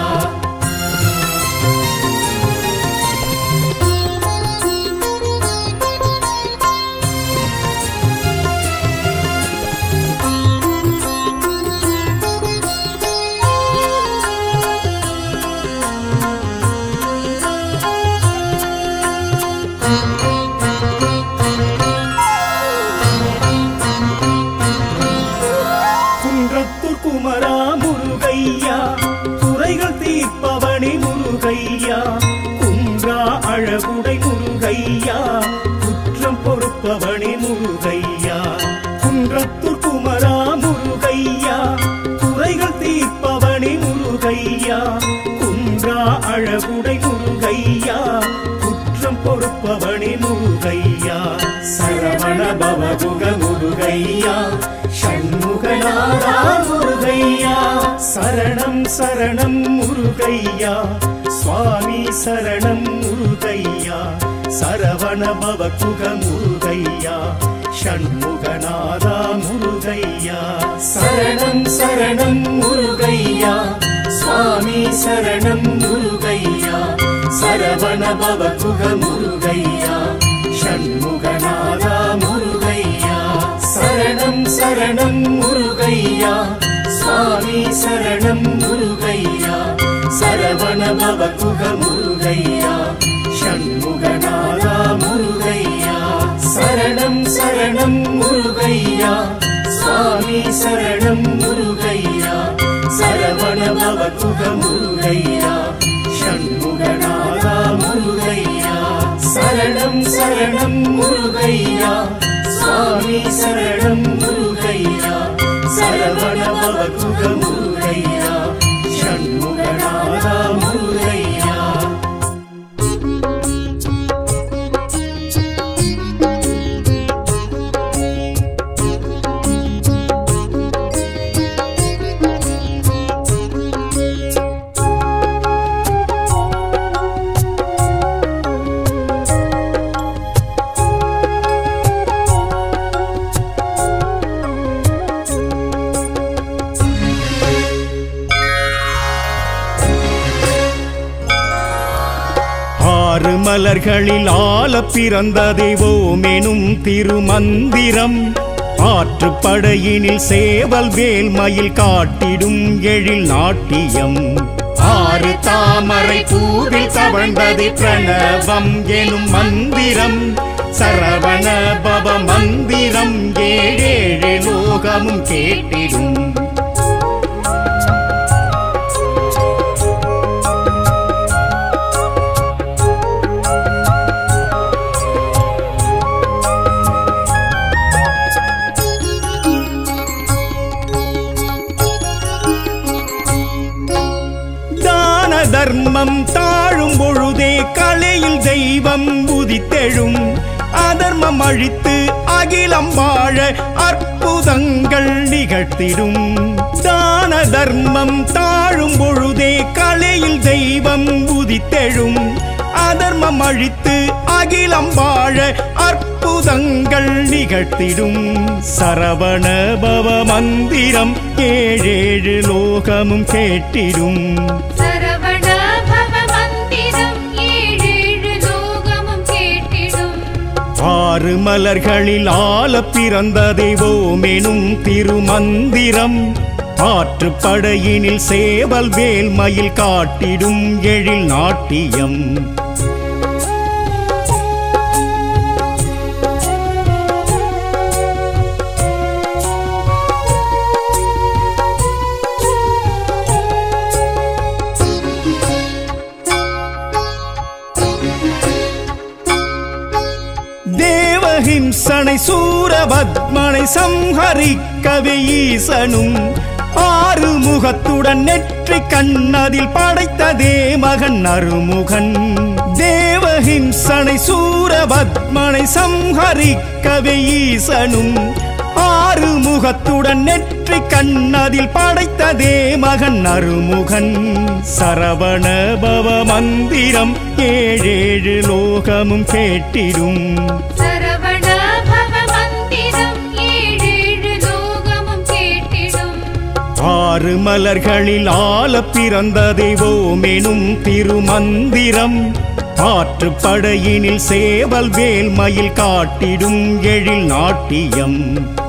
குன்றத்தூர் குமரா முருகையா குறைகள் தீர்ப்பவனி முருகையா குன்றா அழகுடை முருகையா குற்றம் பொறுப்பவனி முருகையா குன்றத்தூர் குமரா முருகையா குறைகள் தீர்ப்பவனி முருகையா குன்றா அழகுடை முருகையா குற்றம் பொறுப்பவனி முருகையா சரவண பவகுக முருகையா ஷண்முகநாதா முருகையா சரணம் சரணம் முருகையா சுவாமி சரணம் முருகையா சரவண பவகுக முருகையா ஷண்முகநாதா முருகையா சரணம் சரணம் முருகையா சுவாமி சரணம் முருகையா சரவண பவகுக முருகையா ஷண்முகநாதா முருகையா சரணம் சரணம் முருகையா சுவாமி சரணம் முருகையா சரவண பவகுக முருகையா ஷண்முகநாதா முருகையா சரணம் சரணம் முருகையா சுவாமி சரணம் முருகையா சரவண பவகுக முருகையா ஷண்முகநாதா முருகையா சரணம் சரணம் முருகையா சுவாமி சரணம் முருகையா சரவண பவகுக முருகையா ஷண்முகநாதா முருகையா ஆறு மலர்களில் ஆல பிறந்த தெய்வோமெனும் திருமந்திரம் ஆற்றுப்படையினில் சேவல் வேல்மயில் காட்டிடும் எழில் நாட்டியம் ஆறு தாமரை பூவில் தவழ்ந்தது பிரணவம் எனும் மந்திரம் சரவண பவ மந்திரம் ஏழேழு லோகமும் கேட்டிடும் தான தர்மம் தாழும் பொழுதே கலையில் தெய்வம் உதித்தெழும் அதர்மம் அழித்து அகிலம் வாழ அற்புதங்கள் நிகழ்த்திடும் தான தர்மம் தாழும் பொழுதே கலையில் தெய்வம் உதித்தெழும் அதர்மம் அழித்து அகிலம் வாழ அற்புதங்கள் நிகழ்த்திடும் சரவண பவ மந்திரம் ஏழேழு லோகமும் கேட்டிடும் சரவண பவ மந்திரம் ஏழேழு லோகமும் கேட்டிடும் ஆறு மலர்களில் ஆல பிறந்த தெய்வோமெனும் திருமந்திரம் ஆற்றுப்படையினில் சேவல் வேல்மயில் காட்டிடும் எழில் நாட்டியம் தேவஹிம்சனை சூரபத்மனை சம்ஹரிக்கவே ஈசனும் ஆறுமுக அறுமுகத்துடன் நெற்றி கண்ணதில் படைத்ததே மகன் அருமுகன் தேவஹிம்சனை சூரபத்மனை சம்ஹரிக்கவே ஈசனும் ஆறுமுகத்துடன் நெற்றி கண்ணதில் படைத்ததே மகன் அருமுகன் சரவண பவ மந்திரம் ஏழேழு லோகமும் கேட்டிடும் சரவண பவ மந்திரம் ஏழேழு லோகமும் கேட்டிடும் ஆறு மலர்களில் ஆல பிறந்த தெய்வோமெனும் திருமந்திரம் ஆற்றுப்படையினில் சேவல் வேல் மயில் காட்டிடும் எழில் நாட்டியம்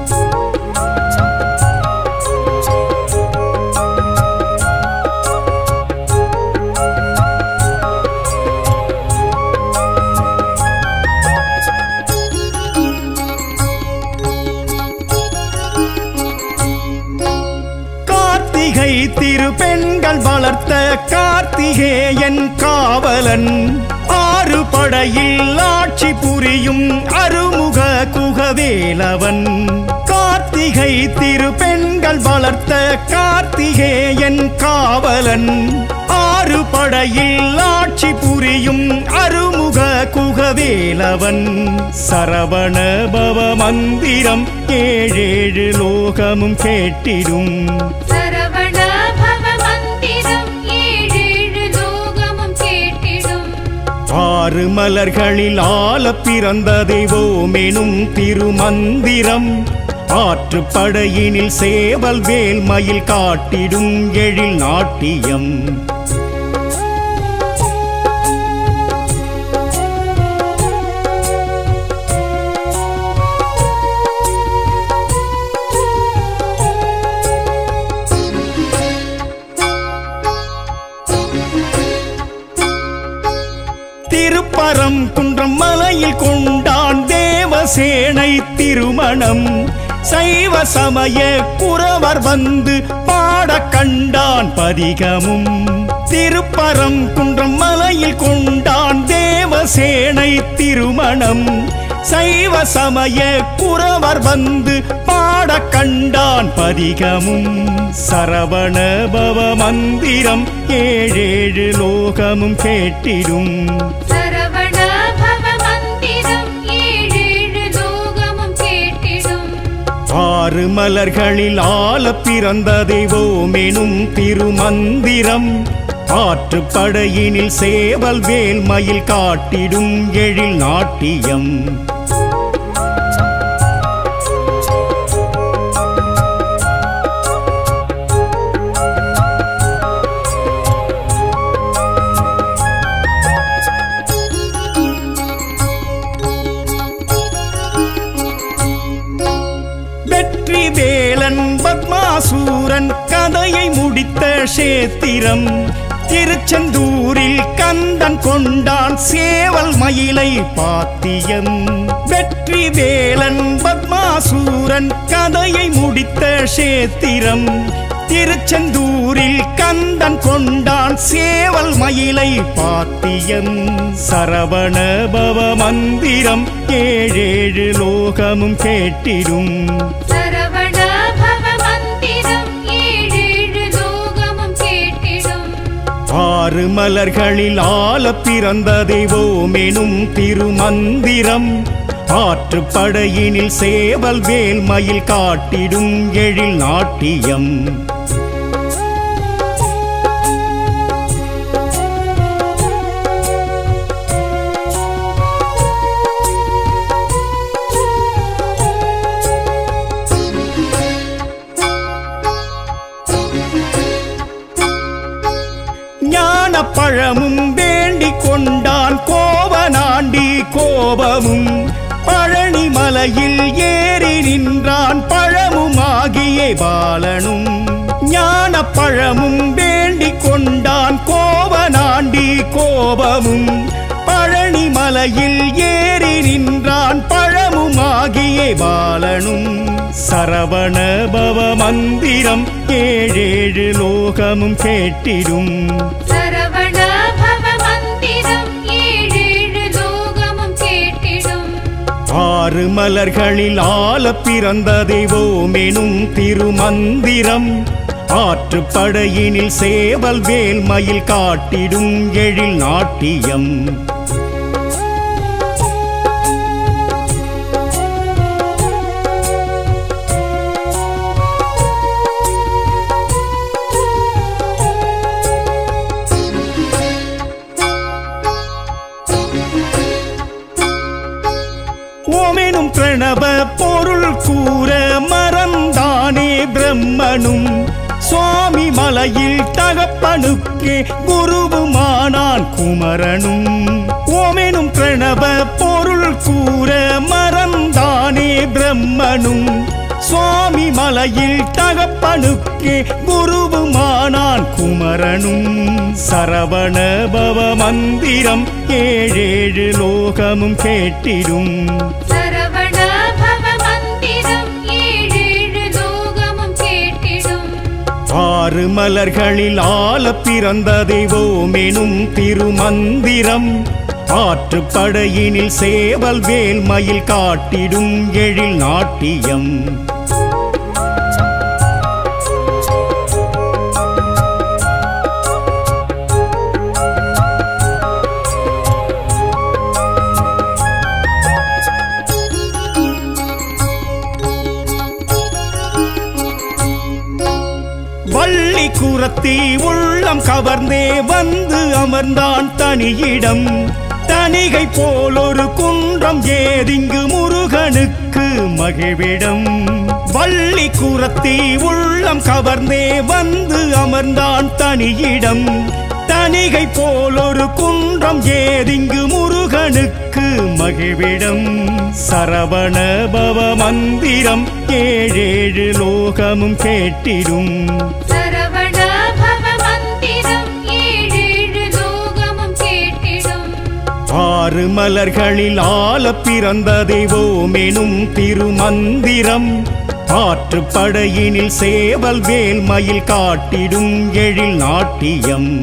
கார்த்திகை திருப்பெண்கள் வளர்த்த கார்த்திகேயன் காவலன் ஆறு படையில் ஆட்சி புரியும் அருமுக குகவேலவன் கார்த்திகை திருப்பெண்கள் வளர்த்த கார்த்திகேயன் காவலன் ஆறு படையில் ஆட்சி புரியும் அருமுக குகவேலவன் சரவண பவ மந்திரம் ஏழேழு லோகமும் கேட்டிடும் சரவண பவ மந்திரம் ஏழேழு லோகமும் கேட்டிடும் ஆறு மலர்களில் ஆல பிறந்த தெய்வோமெனும் திருமந்திரம் ஆற்றுப்படையினில் சேவல் வேல் மயில் காட்டிடும் எழில் நாட்டியம் திருப்பரம் குன்றம் மலையில் கொண்டான் தேவசேனை திருமணம் சைவ சமய குறவர் வந்து பாட கண்டான் பதிகமும் திருப்பரம் குன்றம் மலையில் கொண்டான் தேவசேனை திருமணம் சைவ சமய குறவர் வந்து பாட கண்டான் பதிகமும் சரவண பவ மந்திரம் ஏழேழு லோகமும் கேட்டிடும் சரவண பவ மந்திரம் ஏழேழு லோகமும் கேட்டிடும் ஆறு மலர்களில் ஆல பிறந்த தெய்வோமெனும் திருமந்திரம் ஆற்றுப்படையினில் சேவல் வேல் மயில் காட்டிடும் எழில் நாட்டியம் வெற்றி வேலன் பத்மாசூரன் கதையை முடித்த சேத்திரம் திருச்செந்தூரில் கந்தன் கொண்டான் சேவல் மயிலை பாத்தியம் வெற்றி வேலன் பத்மாசூரன் கதையை முடித்த சேத்திரம் திருச்செந்தூரில் கந்தன் கொண்டான் சேவல் மயிலை பாத்தியம் சரவண பவ மந்திரம் ஏழேழு லோகமும் கேட்டிடும் சரவண பவ மந்திரம் ஏழேழு லோகமும் கேட்டிடும் ஆறு மலர்களில் ஆல பிறந்த தெய்வோமெனும் திருமந்திரம் ஆற்றுப்படையினில் சேவல் வேல் மயில் காட்டிடும் எழில் நாட்டியம் ஞான பழமும் வேண்டிக் கொண்டான் கோவனாண்டி கோபமும் பழனி மலையில் ஏறி நின்றான் பழமுமாகிய பாலனும் ஞான பழமும் வேண்டிக் கொண்டான் கோவனாண்டி கோபமும் பழனி மலையில் ஏறி நின்றான் பழமுமாகிய பாலனும் சரவண பவ மந்திரம் ஏழேழு லோகமும் கேட்டிடும் சரவண பவ மந்திரம் ஏழேழு லோகமும் கேட்டிடும் ஆறு மலர்களில் ஆல பிறந்த தெய்வோமெனும் திருமந்திரம் ஆற்றுப்படையினில் சேவல் வேல் மயில் காட்டிடும் எழில் நாட்டியம் ஓமெனும் பிரணவ பொருள் கூற மறந்தானே பிரம்மனும் சுவாமி மலையில் தகப்பனுக்கே குருவுமானான் குமரனும் ஓமெனும் பிரணவ பொருள் கூற மறந்தானே பிரம்மனும் சுவாமி மலையில் தகப்பனுக்கே குருவுமானான் குமரனும் சரவண பவ மந்திரம் ஏழேழு லோகமும் கேட்டிடும் சரவண பவ மந்திரம் ஏழேழு லோகமும் கேட்டிடும் ஆறு மலர்களில் ஆல பிறந்த தெய்வோமெனும் திருமந்திரம் ஆற்றுப்படையினில் சேவல் வேல் மயில் காட்டிடும் எழில் நாட்டியம் வள்ளி குரத்தி உள்ளம் கவர்ந்தே வந்து அமர்ந்தான் தனியிடம் தனிகை போல் ஒரு குன்றம் ஏதிங்கு முருகனுக்கு மகிழ்விடம் வள்ளி குரத்தி உள்ளம் கவர்ந்தே வந்து அமர்ந்தான் தனியிடம் தனிகை போல் ஒரு குன்றம் ஏதிங்கு முருகனுக்கு மகிழ்விடம் சரவண பவ மந்திரம் ஏழேழு லோகமும் கேட்டிடும் சரவண பவ மந்திரம் ஏழேழு லோகமும் கேட்டிடும் ஆறு மலர்களில் ஆல பிறந்த தெய்வோமெனும் திருமந்திரம் ஆற்றுப்படையினில் சேவல் வேல் மயில் காட்டிடும் எழில் நாட்டியம்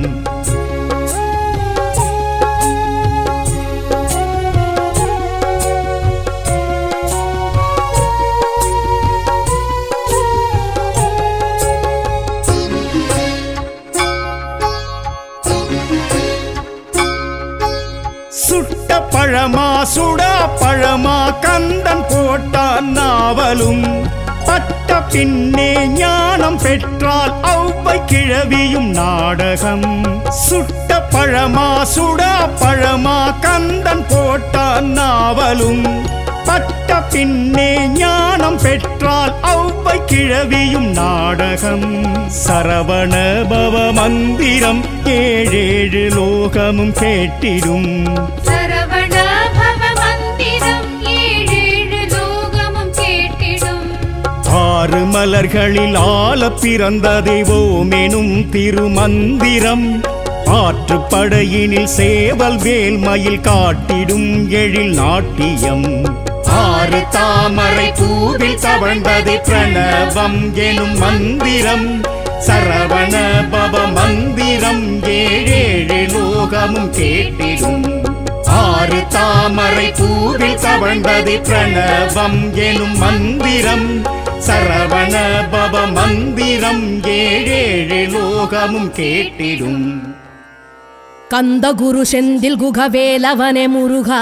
சுட்ட பழமா சுடா பழமா கந்தன் போட்டான் நாவலும் பட்ட பின்னே ஞானம் பெற்றால் ஔவை கிழவியும் நாடகம் சுட்ட பழமா சுடா பழமா கந்தன் போட்டான் நாவலும் பட்ட பின்னே ஞானம் பெற்றால் ஔவை கிழவியும் நாடகம் சரவண பவ மந்திரம் ஏழேழு லோகமும் கேட்டிடும் சரவண பவ மந்திரம் ஏழேழு லோகமும் கேட்டிடும் ஆறு மலர்களில் ஆல பிறந்த தெய்வோமெனும் திருமந்திரம் ஆற்றுப்படையினில் சேவல் வேல் மயில் காட்டிடும் எழில் நாட்டியம் ஆறு தாமரை பூவில் தவழ்ந்தது பிரணவம் எனும் மந்திரம் சரவண பவ மந்திரம் ஏழேழு லோகமும் கேட்டிடும் ஆறு தாமரை பூவில் தவழ்ந்தது பிரணவம் எனும் மந்திரம் சரவண பவ மந்திரம் ஏழேழு லோகமும் கேட்டிடும் கந்த குரு செந்தில் குகவேலவனே முருகா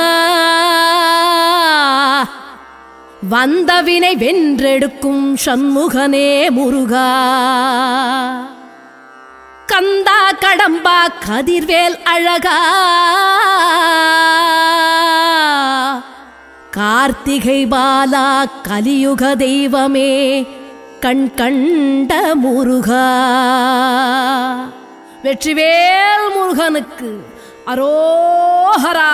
வந்தவினை வென்றெடுக்கும் சண்முகனே முருகா கந்தா கடம்பா கதிர்வேல் அழகா கார்த்திகை பாலா கலியுக தெய்வமே கண் கண்ட முருகா வெற்றிவேல் முருகனுக்கு அரோஹரா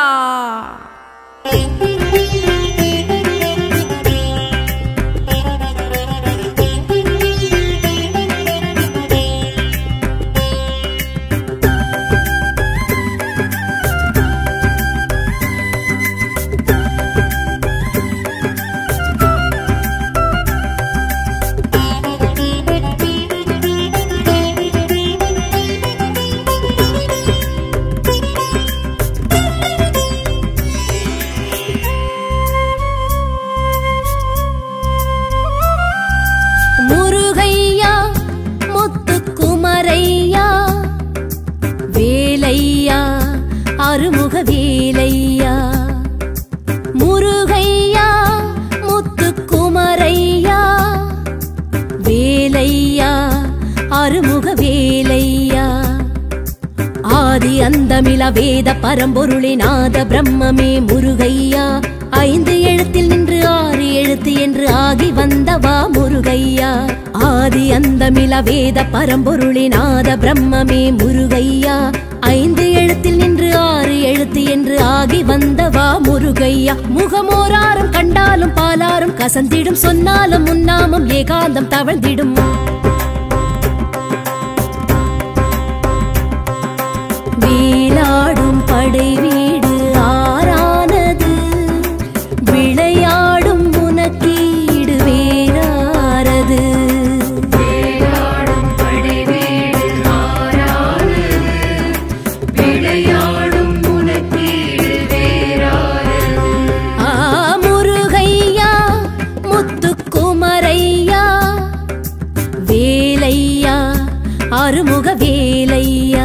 அருமுக வேலையா முருகையா முத்துக்குமரையா வேலையா அருமுக வேலையா ஆதி அந்தமில வேத பரம்பொருளே நாத பிரம்மமே முருகையா ஐந்து எழுத்தில் நின்று ஆறு எழுத்து என்று ஆகி வந்தவா முருகையா ஆதி அந்தமில வேத பரம்பொருளே நாத பிரம்மமே முருகையா ஐந்து எழுத்தில் நின்று ஆறு எழுத்து என்று ஆகி வந்தவா முருகையா முகமோராரும் கண்டாலும் பாலாரும் கசந்திடும் சொன்னாலும் முன்னாமும் ஏகாந்தம் தவழ்ந்திடும் வீலாடும் படை வீடு ஆறானது விளையாடும் உனக்கீடு வேறாரது வேலாடும் படைவீடு ஆறானது விளையாடும் உனக்கீடு வேறானது ஆ முருகையா முத்துக்குமரையா வேலையா அருமுக வேலையா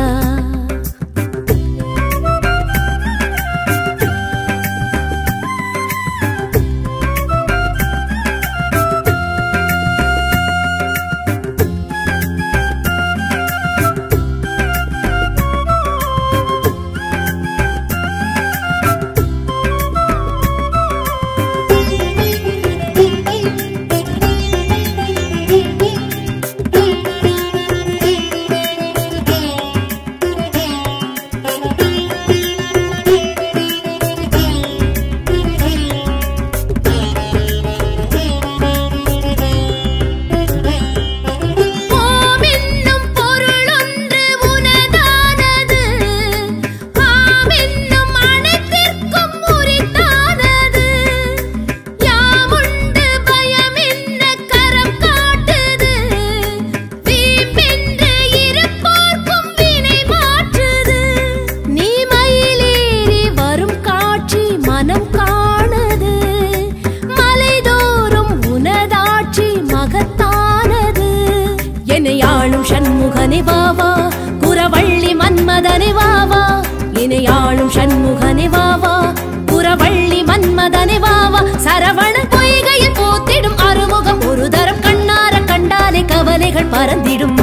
ஓமென்னும் பொருளொன்று உனதானது ஆமென்னும் அனைத்திற்கும் உரித்தானது யாமுண்டு பயமென்ன கரம் காட்டுது வீம்பென்று இருப்போர்க்கும் வினை மாற்றுது நீ மயிலேறி வரும் காட்சி மனம் காணது மலைதோறும் உனதாட்சி மகத்தானது என்னை ஆளும் சண்முகனே வாவா குரவள்ளி மன்மதனே வாவா என்னை ஆளும் சண்முகனே வாவா குரவள்ளி மன்மதனே வாவா சரவண பொய்கையில் போத்திடும் அறுமுகம் ஒரு தரம் கண்ணார கண்டாலே கவலைகள் பறந்திடும்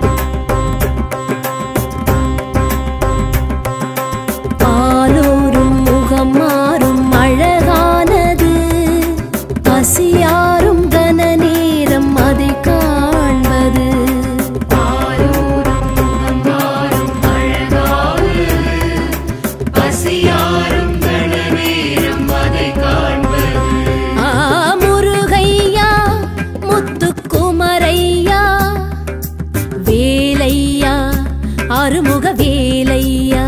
பாலூரும் முகம் மாறும் அழகானது பசியாரும் கன நேரம் அதை காண்பது ஆரூரும் முகம் மாறும் அழகானது பசியாரும் கண நேரம் அதை காண்பது ஆ முருகையா முத்துக்குமரையா வேலையா அருமுக வேலையா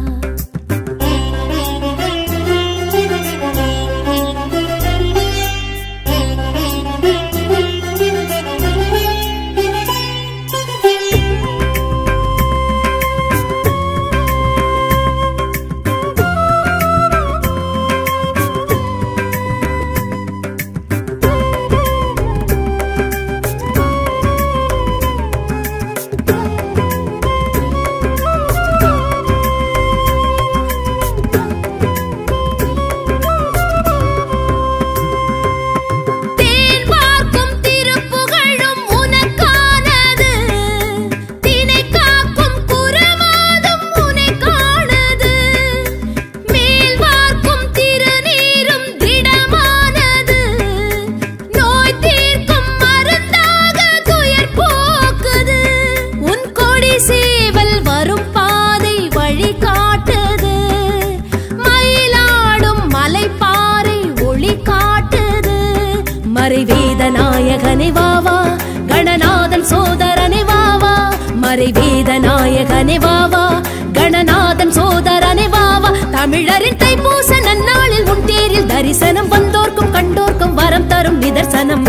தேன் பார்க்கும் திருப்புகழும் உனக்கானது தினை காக்கும் குரமாதும் உனை காணது மேல் பார்க்கும் திருநீரும் திடமானது நோய் தீர்க்கும் மருந்தாக துயர் போக்குது உன் கொடி சேவல் வரும் பாதை வழி காட்டுது மயிலாடும் மலைப்பாறை ஒளி காட்டுது மறைவேத நாயகனே வாவா கணநாதன் சோதரனே வாவா மறைவேத நாயகனே வாவா கணநாதன் சோதரனே வாவா தமிழரின் தைப்பூச நன்னாளில் உன் தேரில் தரிசனம் வந்தோர்க்கும் கண்டோர்க்கும் வரம் தரும் நிதர்சனம்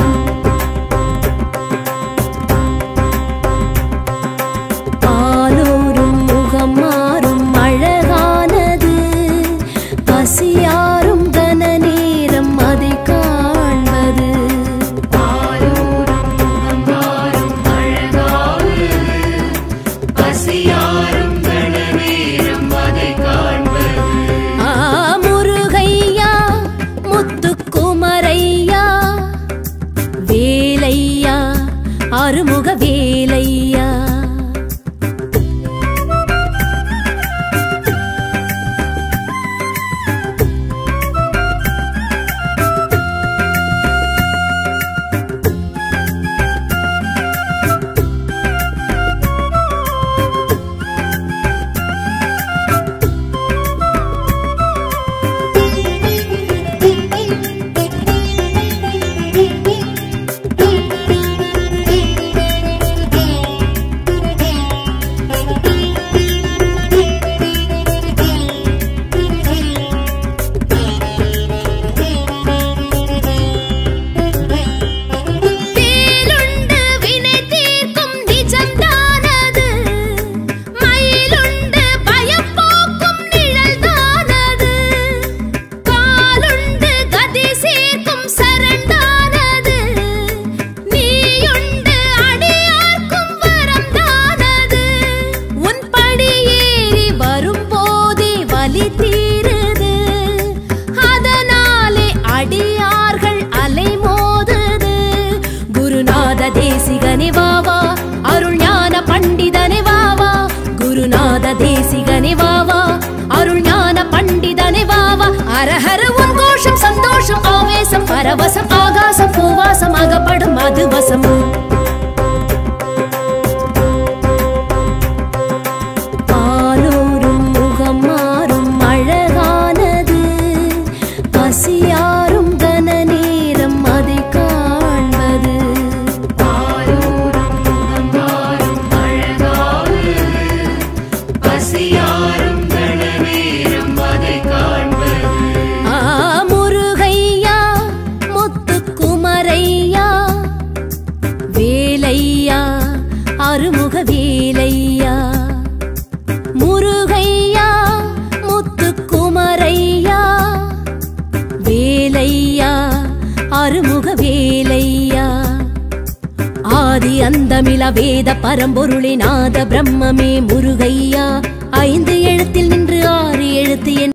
பாலூரும் முகம் மாறும் அழகானது பசியாரும் கன நேரம் அதை காண்பது ஆரூரும் முகம் மாறும் அழகானது பசியாரும் கண நேரம் அதை காண்பது பரவசம் ஆகாசம் பூவாசம் அகப்படும் மதுவசம் பாலூரும் முகம் மாறும் அழகானது பசியாரும் கன நேரம் அதை காண்பது பாலூரும் முகம் மாறும் அழகானது பசியாரும் கண நேரம் அதை காண்பது ஆ முருகையா முத்துக்குமரையா வேலையா அருமுக வேலையா முருகையா முத்துக்குமரையா வேலையா அருமுக வேலையா ஆதி அந்தமில வேத பரம்பொருளின் ஆத பிரம்மமே முருகையா ஐந்து எழுத்தில் நின்று ஆறு எழுத்து என்